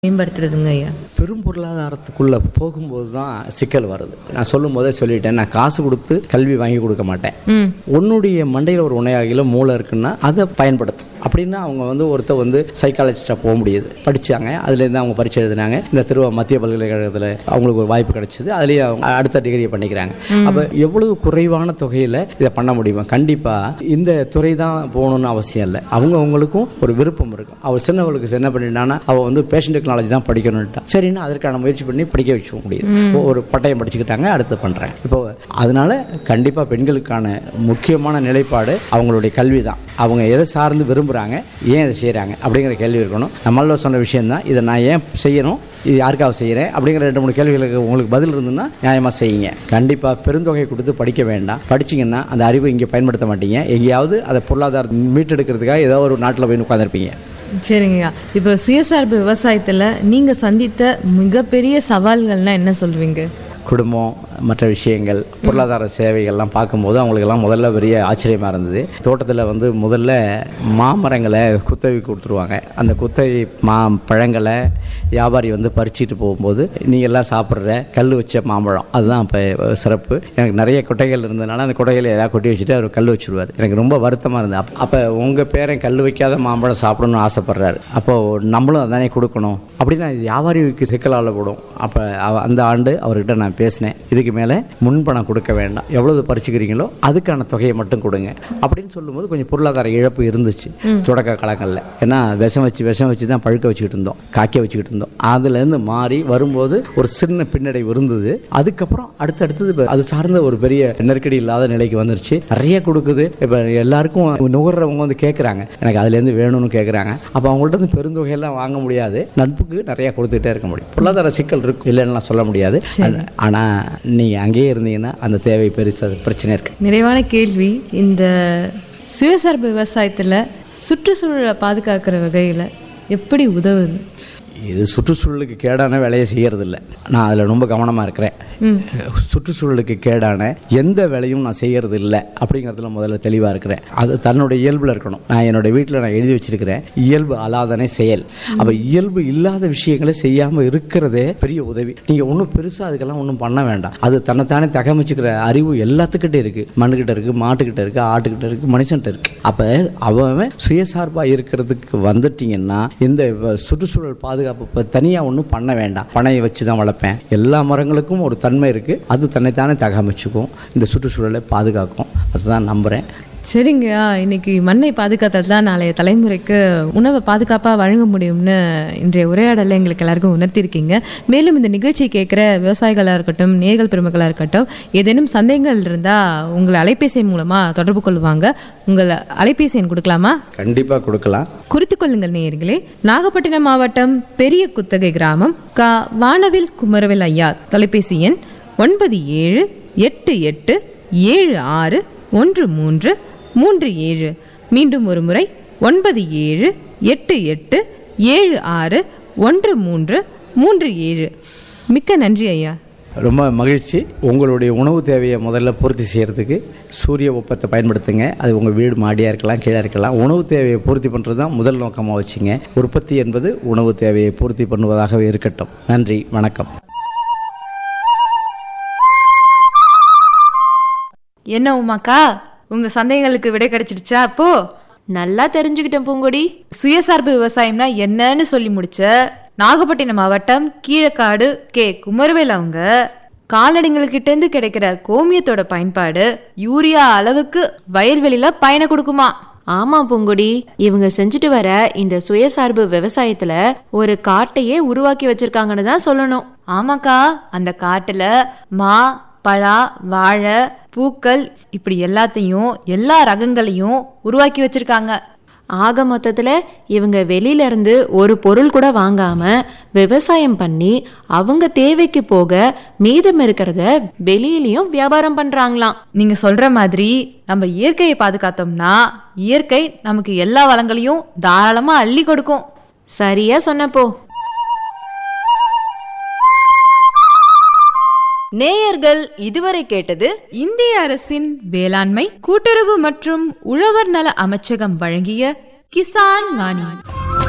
மேம்படுத்துறதுங்க ஐயா பெரும் பொருளாதாரத்துக்குள்ள போகும்போது தான் சிக்கல் வருது நான் சொல்லும் போதே சொல்லிட்டேன் நான் காசு கொடுத்து கல்வி வாங்கி கொடுக்க மாட்டேன் ம் உன்னுடைய மண்டையில் ஒரு உணையாகில மூளை இருக்குன்னா அதை பயன்படுத்து அப்படின்னா அவங்க வந்து ஒருத்தர் வந்து சைக்காலஜிஸ்டாக போக முடியுது படிச்சாங்க அதுலேருந்து அவங்க பரீட்சை எழுதினாங்க இந்த திருவா மத்திய பல்கலைக்கழகத்தில் அவங்களுக்கு ஒரு வாய்ப்பு கிடைச்சது அதுலேயே அவங்க அடுத்த டிகிரியை பண்ணிக்கிறாங்க அப்போ எவ்வளவு குறைவான தொகையில் இதை பண்ண முடியுமா கண்டிப்பாக இந்த துறை தான் போகணும்னு அவசியம் இல்லை அவங்க அவங்களுக்கும் ஒரு விருப்பம் இருக்கும் அவர் சின்னவளுக்கு என்ன பண்ணிட்டான்னா அவள் வந்து பேஷன் டெக்னாலஜி தான் படிக்கணும்ட்டா சரின்னு அதற்கான முயற்சி பண்ணி படிக்க வச்சு முடியுது ஒரு பட்டயம் படிச்சுக்கிட்டாங்க அடுத்து பண்ணுறேன் இப்போ அதனால கண்டிப்பாக பெண்களுக்கான முக்கியமான நிலைப்பாடு அவங்களுடைய கல்வி தான் அவங்க எதை சார்ந்து விரும்புகிறாங்க ஏன் இதை செய்கிறாங்க அப்படிங்கிற கேள்வி இருக்கணும் நம்மள சொன்ன விஷயம் தான் இதை நான் ஏன் செய்யணும் இது யாருக்காக செய்கிறேன் அப்படிங்கிற ரெண்டு மூணு கேள்விகளுக்கு உங்களுக்கு பதில் இருந்ததுன்னா நியாயமாக செய்யுங்க கண்டிப்பாக பெருந்தொகை கொடுத்து படிக்க வேண்டாம் படிச்சீங்கன்னா அந்த அறிவு இங்கே பயன்படுத்த மாட்டீங்க எங்கேயாவது அதை பொருளாதார மீட்டெடுக்கிறதுக்காக ஏதோ ஒரு நாட்டில் போய் உட்காந்துருப்பீங்க சரிங்கய்யா இப்போ சுயசார்பு விவசாயத்தில் நீங்கள் சந்தித்த மிகப்பெரிய சவால்கள்னா என்ன சொல்வீங்க குடும்பம் மற்ற விஷயங்கள் பொருளாதார சேவைகள்லாம் பார்க்கும்போது அவங்களுக்கெல்லாம் முதல்ல பெரிய ஆச்சரியமாக இருந்தது தோட்டத்தில் வந்து முதல்ல மாமரங்களை குத்தகை கொடுத்துருவாங்க அந்த குத்தகை மா பழங்களை வியாபாரி வந்து பறிச்சிட்டு போகும்போது நீங்கள் எல்லாம் சாப்பிட்ற கல் வச்ச மாம்பழம் அதுதான் இப்போ சிறப்பு எனக்கு நிறைய கொட்டைகள் இருந்ததுனால அந்த கொட்டைகளை ஏதாவது கொட்டி வச்சுட்டு அவர் கல் வச்சுருவார் எனக்கு ரொம்ப வருத்தமாக இருந்தது அப்ப- அப்போ உங்கள் பேரன் கல் வைக்காத மாம்பழம் சாப்பிடணும்னு ஆசைப்படுறாரு அப்போது நம்மளும் அதானே கொடுக்கணும் அப்படின்னா இது வியாபாரிக்கு சிக்கலால் போடும் அப்போ அந்த ஆண்டு அவர்கிட்ட நான் பேசினேன் இதுக்கு மேலே முன்பணம் கொடுக்க வேண்டாம் எவ்வளவு பறிச்சுக்கிறீங்களோ அதுக்கான தொகையை மட்டும் கொடுங்க அப்படின்னு சொல்லும்போது கொஞ்சம் பொருளாதார இழப்பு இருந்துச்சு தொடக்க காலங்களில் ஏன்னா விஷம் வச்சு விஷம் வச்சு தான் பழுக்க வச்சுக்கிட்டு இருந்தோம் காய்க்க வச்சுக்கிட்டு இருந்தோம் அதுலேருந்து மாறி வரும்போது ஒரு சின்ன பின்னடைவு இருந்தது அதுக்கப்புறம் அடுத்தடுத்தது இப்ப அது சார்ந்த ஒரு பெரிய நெருக்கடி இல்லாத நிலைக்கு வந்துருச்சு நிறைய கொடுக்குது இப்போ எல்லாருக்கும் நுகர்றவங்க வந்து கேட்குறாங்க எனக்கு அதுலேருந்து வேணும்னு கேட்குறாங்க அப்போ அவங்கள்ட்ட இருந்து பெருந்தொகையெல்லாம் வாங்க முடியாது நட்புக்கு நிறைய கொடுத்துட்டே இருக்க முடியும் பொருளாதார சிக்கல் இருக்கு இல்லைன்னா சொல்ல முடியாது ஆனால் நீங்கள் அங்கேயே இருந்தீங்கன்னா அந்த தேவை பெருசு அது பிரச்சனை இருக்கு நிறைவான கேள்வி இந்த சுயசார்பு விவசாயத்தில் சுற்றுச்சூழலை பாதுகாக்கிற வகையில் எப்படி உதவுது இது சுற்றுச்சூழலுக்கு கேடான வேலையை செய்யறது இல்லை நான் அதில் ரொம்ப கவனமாக இருக்கிறேன் சுற்றுச்சூழலுக்கு கேடான எந்த வேலையும் நான் செய்யறது இல்லை அப்படிங்கிறதுல முதல்ல தெளிவாக இருக்கிறேன் அது தன்னுடைய இயல்பில் இருக்கணும் நான் என்னுடைய வீட்டில் நான் எழுதி வச்சிருக்கிறேன் இயல்பு அலாதனை செயல் அப்போ இயல்பு இல்லாத விஷயங்களை செய்யாமல் இருக்கிறதே பெரிய உதவி நீங்கள் ஒன்றும் பெருசாக அதுக்கெல்லாம் ஒன்றும் பண்ண வேண்டாம் அது தன்னைத்தானே தகமிச்சுக்கிற அறிவு எல்லாத்துக்கிட்டே இருக்கு மண்ணுக்கிட்ட இருக்கு மாட்டுக்கிட்ட இருக்கு ஆட்டுக்கிட்ட இருக்கு மனுஷன்ட்ட இருக்கு அப்போ அவன் சுயசார்பாக இருக்கிறதுக்கு வந்துட்டீங்கன்னா இந்த வ- சுற்றுச்சூழல் பாதுகாப்பு இப்போ தனியாக ஒன்றும் பண்ண வேண்டாம் பனையை வச்சு தான் வளர்ப்பேன் எல்லா மரங்களுக்கும் ஒரு தன்மை இருக்கு அது தன்னைத்தானே தகமிச்சுக்கும் இந்த சுற்றுச்சூழலை பாதுகாக்கும் அதுதான் நம்புகிறேன் சரிங்கய்யா இன்னைக்கு மண்ணை பாதுகாத்தல் தான் நாளைய தலைமுறைக்கு உணவை பாதுகாப்பாக வழங்க முடியும்னு இன்றைய உரையாடலை எங்களுக்கு எல்லாருக்கும் உணர்த்திருக்கீங்க மேலும் இந்த நிகழ்ச்சி கேட்குற விவசாயிகளாக இருக்கட்டும் நேர்கள் பெருமக்களாக இருக்கட்டும் ஏதேனும் சந்தேகங்கள் இருந்தால் உங்களை அலைபேசி மூலமாக தொடர்பு கொள்வாங்க உங்களை அலைபேசி எண் கொடுக்கலாமா கண்டிப்பாக கொடுக்கலாம் குறித்துக் கொள்ளுங்கள் நேயர்களே நாகப்பட்டினம் மாவட்டம் பெரிய குத்தகை கிராமம் க வானவில் குமரவேல் ஐயா தொலைபேசி எண் ஒன்பது ஏழு எட்டு எட்டு ஏழு ஆறு ஒன்று மூன்று மூன்று ஏழு மீண்டும் ஒரு முறை ஒன்பது ஏழு எட்டு எட்டு ஏழு ஆறு ஒன்று மூன்று மூன்று ஏழு மிக்க நன்றி ஐயா ரொம்ப மகிழ்ச்சி உங்களுடைய உணவு தேவையை முதல்ல பூர்த்தி செய்யறதுக்கு சூரிய வெப்பத்தை பயன்படுத்துங்க அது உங்கள் வீடு மாடியாக இருக்கலாம் கீழே இருக்கலாம் உணவு தேவையை பூர்த்தி பண்ணுறது தான் முதல் நோக்கமாக வச்சுங்க உற்பத்தி என்பது உணவு தேவையை பூர்த்தி பண்ணுவதாகவே இருக்கட்டும் நன்றி வணக்கம் என்ன உமாக்கா உங்க சந்தேகங்களுக்கு விடை கிடைச்சிடுச்சா அப்போ நல்லா தெரிஞ்சுக்கிட்டேன் பூங்கொடி சுயசார்பு விவசாயம்னா என்னன்னு சொல்லி முடிச்ச நாகப்பட்டினம் மாவட்டம் கீழக்காடு கே குமரவேல் அவங்க கால்நடைங்கள்கிட்ட இருந்து கிடைக்கிற கோமியத்தோட பயன்பாடு யூரியா அளவுக்கு வயல்வெளியில பயனை கொடுக்குமா ஆமா பூங்கொடி இவங்க செஞ்சுட்டு வர இந்த சுயசார்பு விவசாயத்துல ஒரு காட்டையே உருவாக்கி வச்சிருக்காங்கன்னு தான் சொல்லணும் ஆமாக்கா அந்த காட்டுல மா பழா வாழை பூக்கள் இப்படி எல்லாத்தையும் எல்லா ரகங்களையும் உருவாக்கி வச்சிருக்காங்க ஆக மொத்தத்துல இவங்க வெளியில இருந்து ஒரு பொருள் கூட வாங்காம விவசாயம் பண்ணி அவங்க தேவைக்கு போக மீதம் இருக்கிறத வெளியிலயும் வியாபாரம் பண்றாங்களாம் நீங்க சொல்ற மாதிரி நம்ம இயற்கையை பாதுகாத்தோம்னா இயற்கை நமக்கு எல்லா வளங்களையும் தாராளமா அள்ளி கொடுக்கும் சரியா சொன்னப்போ நேயர்கள் இதுவரை கேட்டது இந்திய அரசின் வேளாண்மை கூட்டுறவு மற்றும் உழவர் நல அமைச்சகம் வழங்கிய கிசான் வாணி